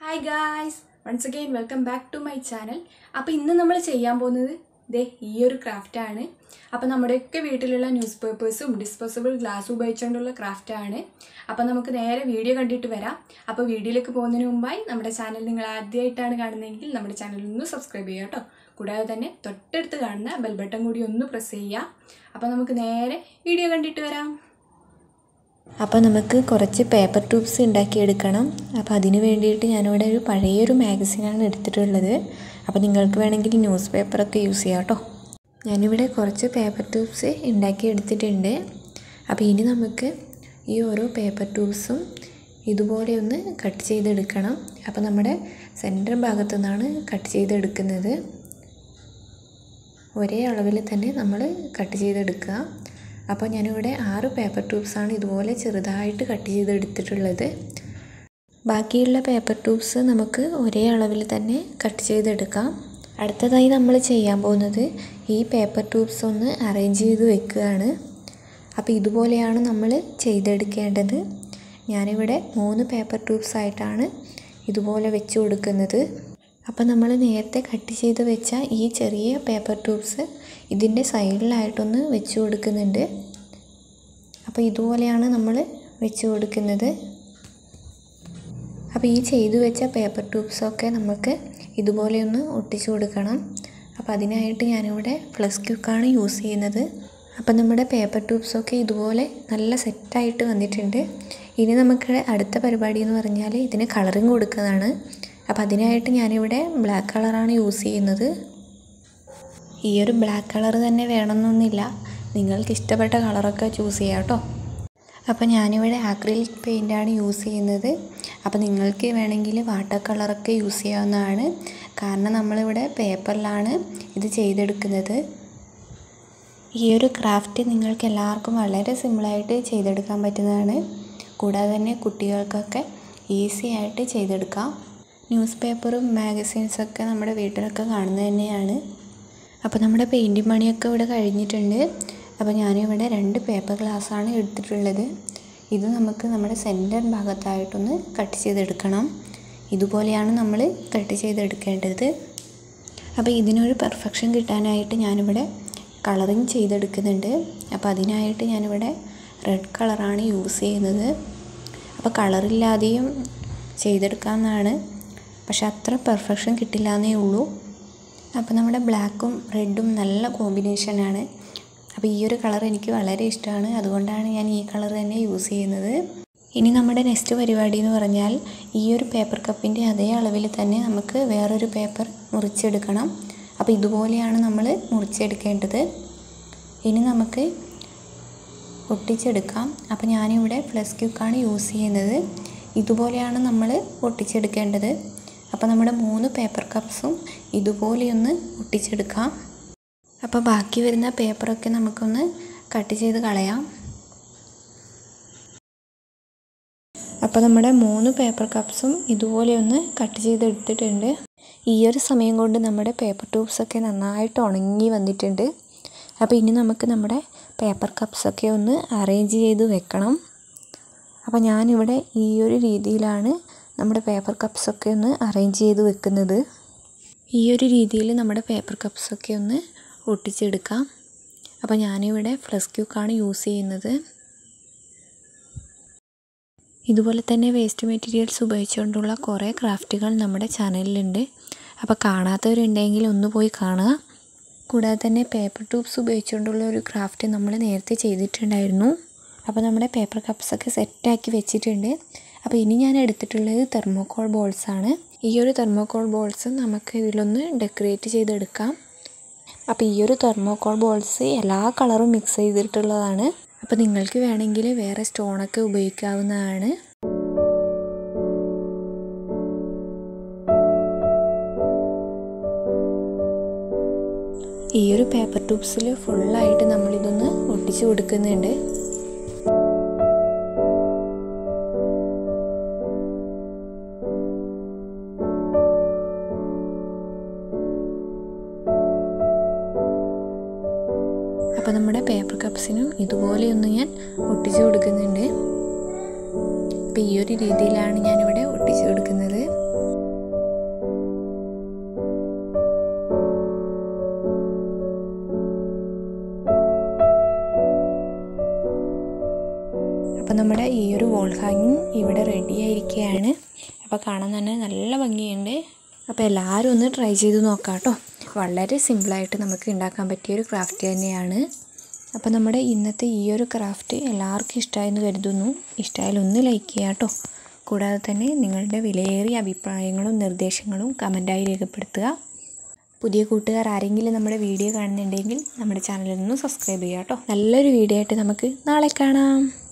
hi guys once again welcome back to my channel അപ്പോൾ ഇന്ന് നമ്മൾ ചെയ്യാൻ പോകുന്നത് ദേ ഈ ഒരു ക്രാഫ്റ്റാണ് അപ്പോൾ നമ്മുടെയൊക്കെ വീട്ടിലുള്ള ന്യൂസ് പേപ്പേഴ്സും ഡിസ്പോസിബിൾ ഗ്ലാസ് ഉപയോഗിച്ചുകൊണ്ടുള്ള ക്രാഫ്റ്റാണ് അപ്പോൾ നമുക്ക് നേരെ വീഡിയോ കണ്ടിട്ട് വരാം അപ്പോൾ വീഡിയോയിലേക്ക് പോകുന്നതിന് മുമ്പായി നമ്മുടെ ചാനൽ നിങ്ങൾ ആദ്യമായിട്ടാണ് കാണുന്നതെങ്കിൽ നമ്മുടെ ചാനൽ ഒന്ന് സബ്സ്ക്രൈബ് ചെയ്യുക കേട്ടോ കൂടാതെ തന്നെ തൊട്ടടുത്ത് കാണുന്ന ബെൽ ബട്ടൺ കൂടി ഒന്ന് പ്രസ് ചെയ്യുക അപ്പോൾ നമുക്ക് നേരെ വീഡിയോ കണ്ടിട്ട് വരാം അപ്പോൾ നമുക്ക് കുറച്ച് പേപ്പർ ട്യൂബ്സ് ഉണ്ടാക്കിയെടുക്കണം അപ്പോൾ അതിന് വേണ്ടിയിട്ട് ഞാനിവിടെ ഒരു പഴയൊരു മാഗസിനാണ് എടുത്തിട്ടുള്ളത് അപ്പോൾ നിങ്ങൾക്ക് വേണമെങ്കിൽ ന്യൂസ് പേപ്പറൊക്കെ യൂസ് ചെയ്യാം കേട്ടോ ഞാനിവിടെ കുറച്ച് പേപ്പർ ട്യൂബ്സ് ഉണ്ടാക്കി എടുത്തിട്ടുണ്ട് അപ്പോൾ ഇനി നമുക്ക് ഈ ഓരോ പേപ്പർ ട്യൂബ്സും ഇതുപോലെ ഒന്ന് കട്ട് ചെയ്തെടുക്കണം അപ്പോൾ നമ്മുടെ സെൻറ്റർ ഭാഗത്തു നിന്നാണ് കട്ട് ചെയ്തെടുക്കുന്നത് ഒരേ അളവിൽ തന്നെ നമ്മൾ കട്ട് ചെയ്തെടുക്കുക അപ്പോൾ ഞാനിവിടെ ആറ് പേപ്പർ ട്യൂബ്സാണ് ഇതുപോലെ ചെറുതായിട്ട് കട്ട് ചെയ്തെടുത്തിട്ടുള്ളത് ബാക്കിയുള്ള പേപ്പർ ട്യൂബ്സ് നമുക്ക് ഒരേ അളവിൽ തന്നെ കട്ട് ചെയ്തെടുക്കാം അടുത്തതായി നമ്മൾ ചെയ്യാൻ പോകുന്നത് ഈ പേപ്പർ ട്യൂബ്സ് ഒന്ന് അറേഞ്ച് ചെയ്ത് വെക്കുകയാണ് അപ്പോൾ ഇതുപോലെയാണ് നമ്മൾ ചെയ്തെടുക്കേണ്ടത് ഞാനിവിടെ മൂന്ന് പേപ്പർ ട്യൂബ്സ് ആയിട്ടാണ് ഇതുപോലെ വെച്ച് കൊടുക്കുന്നത് അപ്പോൾ നമ്മൾ നേരത്തെ കട്ട് ചെയ്ത് വെച്ച ഈ ചെറിയ പേപ്പർ ട്യൂബ്സ് ഇതിൻ്റെ സൈഡിലായിട്ടൊന്ന് വെച്ച് കൊടുക്കുന്നുണ്ട് അപ്പോൾ ഇതുപോലെയാണ് നമ്മൾ വെച്ച് കൊടുക്കുന്നത് അപ്പോൾ ഈ ചെയ്തു വെച്ച പേപ്പർ ട്യൂബ്സൊക്കെ നമുക്ക് ഇതുപോലെ ഒന്ന് ഒട്ടിച്ചു കൊടുക്കണം അപ്പോൾ അതിനായിട്ട് ഞാനിവിടെ ഫ്ലക്സ് ക്യൂക്കാണ് യൂസ് ചെയ്യുന്നത് അപ്പോൾ നമ്മുടെ പേപ്പർ ട്യൂബ്സൊക്കെ ഇതുപോലെ നല്ല സെറ്റായിട്ട് വന്നിട്ടുണ്ട് ഇനി നമുക്ക് അടുത്ത പരിപാടി എന്ന് പറഞ്ഞാൽ ഇതിന് കളറിങ് കൊടുക്കുന്നതാണ് അപ്പോൾ അതിനായിട്ട് ഞാനിവിടെ ബ്ലാക്ക് കളറാണ് യൂസ് ചെയ്യുന്നത് ഈ ഒരു ബ്ലാക്ക് കളർ തന്നെ വേണമെന്നൊന്നുമില്ല നിങ്ങൾക്ക് ഇഷ്ടപ്പെട്ട കളറൊക്കെ ചൂസ് ചെയ്യാം കേട്ടോ അപ്പോൾ ഞാനിവിടെ ആക്രിലിക് പെയിൻ്റാണ് യൂസ് ചെയ്യുന്നത് അപ്പോൾ നിങ്ങൾക്ക് വേണമെങ്കിൽ വാട്ടർ കളറൊക്കെ യൂസ് ചെയ്യാവുന്നതാണ് കാരണം നമ്മളിവിടെ പേപ്പറിലാണ് ഇത് ചെയ്തെടുക്കുന്നത് ഈ ഒരു ക്രാഫ്റ്റ് നിങ്ങൾക്ക് എല്ലാവർക്കും വളരെ സിമ്പിളായിട്ട് ചെയ്തെടുക്കാൻ പറ്റുന്നതാണ് കൂടാതെ തന്നെ കുട്ടികൾക്കൊക്കെ ഈസി ആയിട്ട് ചെയ്തെടുക്കാം ന്യൂസ് പേപ്പറും മാഗസീൻസൊക്കെ നമ്മുടെ വീട്ടിലൊക്കെ കാണുന്നത് തന്നെയാണ് അപ്പോൾ നമ്മുടെ പെയിൻറ്റിങ് പണിയൊക്കെ ഇവിടെ കഴിഞ്ഞിട്ടുണ്ട് അപ്പോൾ ഞാനിവിടെ രണ്ട് പേപ്പർ ഗ്ലാസ്സാണ് എടുത്തിട്ടുള്ളത് ഇത് നമുക്ക് നമ്മുടെ സെൻറ്റർ ഭാഗത്തായിട്ടൊന്ന് കട്ട് ചെയ്തെടുക്കണം ഇതുപോലെയാണ് നമ്മൾ കട്ട് ചെയ്തെടുക്കേണ്ടത് അപ്പോൾ ഇതിനൊരു പെർഫെക്ഷൻ കിട്ടാനായിട്ട് ഞാനിവിടെ കളറിങ് ചെയ്തെടുക്കുന്നുണ്ട് അപ്പോൾ അതിനായിട്ട് ഞാനിവിടെ റെഡ് കളറാണ് യൂസ് ചെയ്യുന്നത് അപ്പോൾ കളറില്ലാതെയും ചെയ്തെടുക്കാമെന്നാണ് പക്ഷെ അത്ര പെർഫെക്ഷൻ കിട്ടില്ല എന്നേ ഉള്ളൂ അപ്പോൾ നമ്മുടെ ബ്ലാക്കും റെഡും നല്ല കോമ്പിനേഷനാണ് അപ്പോൾ ഈ ഒരു കളർ എനിക്ക് വളരെ ഇഷ്ടമാണ് അതുകൊണ്ടാണ് ഞാൻ ഈ കളർ തന്നെ യൂസ് ചെയ്യുന്നത് ഇനി നമ്മുടെ നെക്സ്റ്റ് പരിപാടി എന്ന് പറഞ്ഞാൽ ഈ ഒരു പേപ്പർ കപ്പിൻ്റെ അതേ അളവിൽ തന്നെ നമുക്ക് വേറൊരു പേപ്പർ മുറിച്ചെടുക്കണം അപ്പോൾ ഇതുപോലെയാണ് നമ്മൾ മുറിച്ചെടുക്കേണ്ടത് ഇനി നമുക്ക് ഒട്ടിച്ചെടുക്കാം അപ്പോൾ ഞാനിവിടെ ഫ്ലസ് ക്യൂക്കാണ് യൂസ് ചെയ്യുന്നത് ഇതുപോലെയാണ് നമ്മൾ ഒട്ടിച്ചെടുക്കേണ്ടത് അപ്പോൾ നമ്മുടെ മൂന്ന് പേപ്പർ കപ്സും ഇതുപോലെയൊന്ന് ഒട്ടിച്ചെടുക്കാം അപ്പോൾ ബാക്കി വരുന്ന പേപ്പറൊക്കെ നമുക്കൊന്ന് കട്ട് ചെയ്ത് കളയാം അപ്പോൾ നമ്മുടെ മൂന്ന് പേപ്പർ കപ്സും ഇതുപോലെ ഒന്ന് കട്ട് ചെയ്തെടുത്തിട്ടുണ്ട് ഈ ഒരു സമയം കൊണ്ട് നമ്മുടെ പേപ്പർ ട്യൂബ്സൊക്കെ നന്നായിട്ട് ഉണങ്ങി വന്നിട്ടുണ്ട് അപ്പോൾ ഇനി നമുക്ക് നമ്മുടെ പേപ്പർ കപ്സൊക്കെ ഒന്ന് അറേഞ്ച് ചെയ്ത് വെക്കണം അപ്പോൾ ഞാനിവിടെ ഈ ഒരു രീതിയിലാണ് നമ്മുടെ പേപ്പർ കപ്സൊക്കെ ഒന്ന് അറേഞ്ച് ചെയ്ത് വെക്കുന്നത് ഈ ഒരു രീതിയിൽ നമ്മുടെ പേപ്പർ കപ്സൊക്കെ ഒന്ന് ഒട്ടിച്ചെടുക്കാം അപ്പോൾ ഞാനിവിടെ ഫ്ലസ് ക്യൂക്കാണ് യൂസ് ചെയ്യുന്നത് ഇതുപോലെ തന്നെ വേസ്റ്റ് മെറ്റീരിയൽസ് ഉപയോഗിച്ചുകൊണ്ടുള്ള കുറേ ക്രാഫ്റ്റുകൾ നമ്മുടെ ചാനലിലുണ്ട് അപ്പോൾ കാണാത്തവരുണ്ടെങ്കിൽ ഒന്ന് പോയി കാണുക കൂടാതെ തന്നെ പേപ്പർ ട്യൂബ്സ് ഉപയോഗിച്ചുകൊണ്ടുള്ള ഒരു ക്രാഫ്റ്റ് നമ്മൾ നേരത്തെ ചെയ്തിട്ടുണ്ടായിരുന്നു അപ്പോൾ നമ്മുടെ പേപ്പർ കപ്സൊക്കെ സെറ്റാക്കി വെച്ചിട്ടുണ്ട് അപ്പോൾ ഇനി ഞാൻ എടുത്തിട്ടുള്ളത് തെർമോക്കോൾ ബോൾസ് ആണ് ഈ ഒരു തെർമോക്കോൾ ബോൾസ് നമുക്ക് ഇതിലൊന്ന് ഡെക്കറേറ്റ് ചെയ്തെടുക്കാം അപ്പോൾ ഈ ഒരു തെർമോക്കോൾ ബോൾസ് എല്ലാ കളറും മിക്സ് ചെയ്തിട്ടുള്ളതാണ് അപ്പോൾ നിങ്ങൾക്ക് വേണമെങ്കിൽ വേറെ സ്റ്റോണൊക്കെ ഉപയോഗിക്കാവുന്നതാണ് ഈ ഒരു പേപ്പർ ട്യൂബ്സിൽ ഫുള്ളായിട്ട് നമ്മളിതൊന്ന് ഒട്ടിച്ചു കൊടുക്കുന്നുണ്ട് അപ്പോൾ നമ്മുടെ പേപ്പർ കപ്സിനും ഇതുപോലെയൊന്ന് ഞാൻ ഒട്ടിച്ചു കൊടുക്കുന്നുണ്ട് അപ്പോൾ ഈ ഒരു രീതിയിലാണ് ഞാനിവിടെ ഒട്ടിച്ചു കൊടുക്കുന്നത് അപ്പോൾ നമ്മുടെ ഈ ഒരു വോൾ ഹാങ്ങിങ് ഇവിടെ റെഡി ആയിരിക്കുകയാണ് അപ്പോൾ കാണാൻ തന്നെ നല്ല ഭംഗിയുണ്ട് അപ്പോൾ എല്ലാവരും ഒന്ന് ട്രൈ ചെയ്ത് നോക്കാം കേട്ടോ വളരെ സിമ്പിളായിട്ട് നമുക്ക് ഉണ്ടാക്കാൻ പറ്റിയൊരു ക്രാഫ്റ്റ് തന്നെയാണ് അപ്പോൾ നമ്മുടെ ഇന്നത്തെ ഈ ഒരു ക്രാഫ്റ്റ് എല്ലാവർക്കും ഇഷ്ടമായെന്ന് കരുതുന്നു ഇഷ്ടമായാലും ഒന്ന് ലൈക്ക് ചെയ്യാം കേട്ടോ കൂടാതെ തന്നെ നിങ്ങളുടെ വിലയേറിയ അഭിപ്രായങ്ങളും നിർദ്ദേശങ്ങളും കമൻറ്റായി രേഖപ്പെടുത്തുക പുതിയ കൂട്ടുകാർ ആരെങ്കിലും നമ്മുടെ വീഡിയോ കാണുന്നുണ്ടെങ്കിൽ നമ്മുടെ ചാനലിൽ നിന്ന് സബ്സ്ക്രൈബ് ചെയ്യാം കേട്ടോ നല്ലൊരു വീഡിയോ ആയിട്ട് നമുക്ക് നാളെ കാണാം